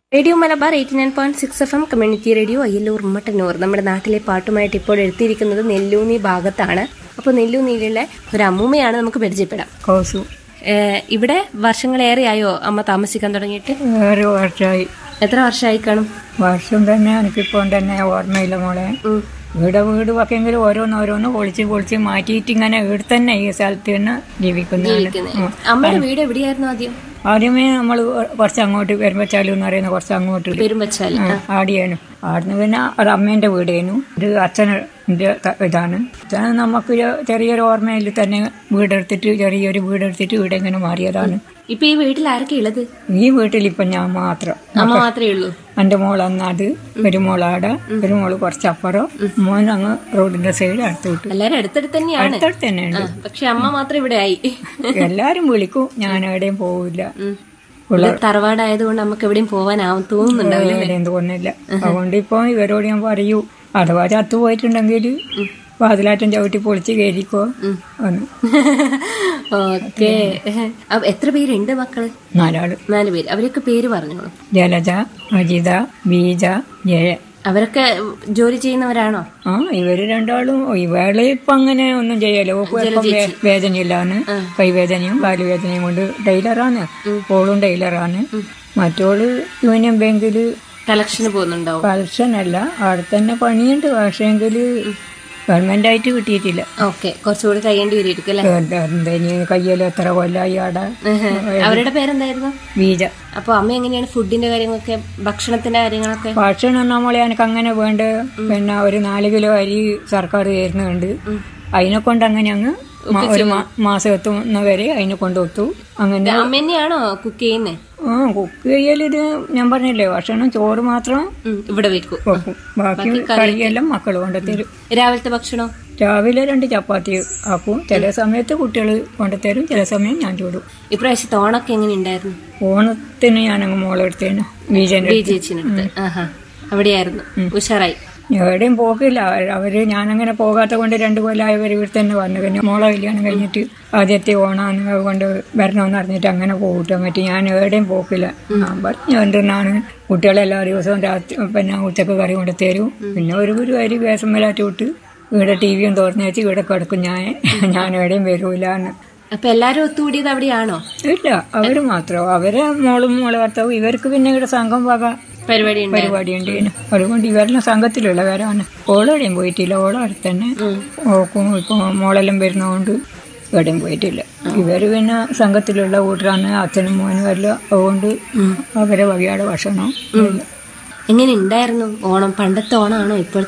Radio Malabar eighty nine point six F M community radio Ayyallur ഉമ്മട്ടന്നൂർ നമ്മുടെ നാട്ടിലെ പാട്ടുമായിട്ട് ഇപ്പോൾ എത്തിയിരിക്കുന്നത് നെല്ലൂന്നി ഭാഗത്താണ് അപ്പോൾ നെല്ലൂന്നിയിലുള്ള ഒരു അമ്മൂമ്മയാണ് നമുക്ക് പരിചയപ്പെടാം കൗസു ഏഹ് ഇവിടെ വർഷങ്ങളേറെയായോ അമ്മ താമസിക്കാൻ തുടങ്ങിയിട്ട് ഒരു വർഷമായി എത്ര വർഷമായി കാണും വർഷം തന്നെ എനിക്കിപ്പോൾ തന്നെ ഓർമ്മയില്ല മോളെ ഉം. ഇവിടെ വീട് വെക്കെങ്കിലും ഓരോന്ന് ഓരോന്ന് പൊളിച്ച് പൊളിച്ച് മാറ്റിയിട്ട് ഇങ്ങനെ ഇവിടെ തന്നെ ഈ സ്ഥലത്ത് തന്നെ ജീവിക്കുന്നതാണ് ജീവിക്കുന്നത്. അമ്മയുടെ വീട് എവിടെയായിരുന്നു ആദ്യം ആദ്യമേ നമ്മൾ കുറച്ച് അങ്ങോട്ട് പെരുമ്പച്ചാലു എന്ന് പറയുന്ന കുറച്ച് അങ്ങോട്ട് പെരുമ്പച്ചാലി ആ, ആടിയേനു ആടുന്ന് പിന്നെ ഒരു അമ്മേന്റെ വീടേനു ഇത് അച്ഛൻ്റെ ത- ഇതാണ് അച്ഛൻ നമുക്ക് ഒരു ചെറിയൊരു ഓർമ്മയിൽ തന്നെ വീടെടുത്തിട്ട് ചെറിയൊരു വീടെടുത്തിട്ട് ഇവിടെ ഇങ്ങനെ മാറിയതാണ് ഇപ്പൊ ഈ വീട്ടിൽ ആരൊക്കെ ഉള്ളത് ഈ വീട്ടിൽ ഇപ്പൊ ഞാൻ മാത്രം അമ്മ മാത്രമേ ഉള്ളൂ എന്റെ മോൾ അന്നത് ഒരു മോളാടെ ഒരു മോള് കുറച്ചപ്പുറം മോൻ അങ്ങ് റോഡിന്റെ സൈഡ് അടുത്ത് വിട്ടു എല്ലാരും അടുത്തടുത്ത് തന്നെയാണ് അടുത്തടുത്ത് തന്നെയുണ്ട് പക്ഷെ അമ്മ മാത്രം ഇവിടെ ആയി എല്ലാരും വിളിക്കും ഞാൻ എവിടെയും പോവില്ല ഉം. ഇവിടെ തറവാടായതുകൊണ്ട് നമുക്ക് എവിടെയും പോവാനാവും തോന്നുന്നുണ്ടാവില്ല എവിടെയും തോന്നില്ല അതുകൊണ്ട് ഇപ്പൊ ഇവരോട് ഞാൻ പറയൂ അഥവാ ചത്തു പോയിട്ടുണ്ടെങ്കിൽ വാതിലാറ്റം ചവിട്ടി പൊളിച്ച് കയറിക്കോ എന്ന് ഓക്കെ എത്ര പേരുണ്ട് മക്കള് നാലാള് നാല് പേര് അവരൊക്കെ പേര് പറഞ്ഞോളൂ ജലജ അജിത ബീജ ജയ അവരൊക്കെ ജോലി ചെയ്യുന്നവരാണോ ആ ഇവര് രണ്ടാളും ഇവള് ഇപ്പൊ അങ്ങനെ ഒന്നും ചെയ്യല്ലോ ഓക്ക് ഇപ്പം വേ- വേദനയില്ലാന്ന് കൈവേദനയും കാലുവേദനയും കൊണ്ട് ടൈലറാണ് ഓളും ടൈലറാണ് മറ്റോള് യൂണിയൻ ബാങ്കില് കളക്ഷന് പോകുന്നുണ്ടാവും കളക്ഷൻ അല്ല അവിടെ തന്നെ പണിയുണ്ട് പക്ഷേങ്കില് ഗവൺമെന്റ് ആയിട്ട് കിട്ടിയിട്ടില്ല ഓക്കെ കുറച്ചുകൂടി കഴിയേണ്ടി വരും അല്ലേ എന്താ ഇനി കയ്യിൽ എത്ര കൊല്ലായി അവിടെ അവരുടെ പേരെന്തായിരുന്നു ബീജ അപ്പൊ അമ്മ എങ്ങനെയാണ് ഫുഡിന്റെ കാര്യങ്ങളൊക്കെ ഭക്ഷണത്തിന്റെ കാര്യങ്ങളൊക്കെ ഭക്ഷണം നമ്മളെ എനിക്ക് അങ്ങനെ വേണ്ട പിന്നെ ഒരു നാല് കിലോ അരി സർക്കാർ തരുന്നുണ്ട് അതിനെ കൊണ്ട് അങ്ങനെ അങ്ങ് മ- ഒരു മാ- മാസം എത്തുന്ന വരെ അതിനെ കൊണ്ട് ഒത്തു അങ്ങനെ അമ്മ തന്നെയാണോ കുക്ക് ചെയ്യുന്നേ ആ കുക്ക് ചെയ്യൽ ഇത് ഞാൻ പറഞ്ഞില്ലേ ഭക്ഷണം ചോറ് മാത്രം ഉം, ഇവിടെ വെക്കും വെക്കും ബാക്കി കറിയെല്ലാം മക്കൾ കൊണ്ട് തരും രാവിലത്തെ ഭക്ഷണം രാവിലെ രണ്ട് ചപ്പാത്തി ആക്കും ചില സമയത്ത് കുട്ടികൾ കൊണ്ടുതരും ചില സമയം ഞാൻ ചൂടും ഇപ്രാവശ്യത്തെ ഓണൊക്കെ എങ്ങനെ ഉണ്ടായിരുന്നു ഓണത്തിന് ഞാനങ്ങ് മോളെടുത്തേനു ബീജന്റെ ഈ ചേച്ചിനടുത്ത് ആഹാ അവിടെയായിരുന്നു ഉഷാറായി എവിടെയും പോക്കില്ല അവര് അവര് ഞാനങ്ങനെ പോകാത്ത കൊണ്ട് രണ്ട് കൊല്ലമായവർ ഇവിടെ തന്നെ വന്നു പിന്നെ മോളെ കല്യാണം കഴിഞ്ഞിട്ട് ആദ്യത്തെ ഓണാണ് അതുകൊണ്ട് വരണമെന്ന് പറഞ്ഞിട്ട് അങ്ങനെ പോകട്ടെ മറ്റു ഞാൻ എവിടെയും പോക്കില്ല ഞാൻ പറഞ്ഞു എന്തെന്നാണ് കുട്ടികളെല്ലാ ദിവസവും രാത്രി പിന്നെ ഉച്ചക്ക് കറി കൊണ്ട് തരും പിന്നെ ഒരു ഒരു അരി വേഷം മേലാറ്റി വിട്ട് ഇവിടെ ടി വിയും തുറന്നു വെച്ച് ഇവിടെ കിടക്കും ഞാൻ ഞാൻ എവിടെയും വരൂല എന്ന് അപ്പൊ എല്ലാരും ഒത്തുകൂടിയത് അവിടെയാണോ ഇല്ല അവര് മാത്രം അവരെ മോളും മോളെ ഭർത്താവും ഇവർക്ക് പിന്നെ ഇവിടെ സംഘം വക പരിപാടി ഉണ്ട് പരിപാടി ഉണ്ട് ഇതിന്. അതുകൊണ്ട് ഇവരെല്ലാം സംഘത്തിലുള്ളവരാണ് ഓളെവിടെയും പോയിട്ടില്ല ഓളെ അടുത്ത് തന്നെ ഓക്കും ഇപ്പൊ മോളെല്ലാം വരുന്നതുകൊണ്ട് എവിടെയും പോയിട്ടില്ല ഇവര് പിന്നെ സംഘത്തിലുള്ള കൂട്ടരാണ് അച്ഛനും മോനും എല്ലാം അതുകൊണ്ട് അവരെ വകയുടെ ഭക്ഷണം എങ്ങനെ ഉണ്ടായിരുന്നു ഓണം പണ്ടത്തെ ഓണമാണോ ഇപ്പോഴത്തെ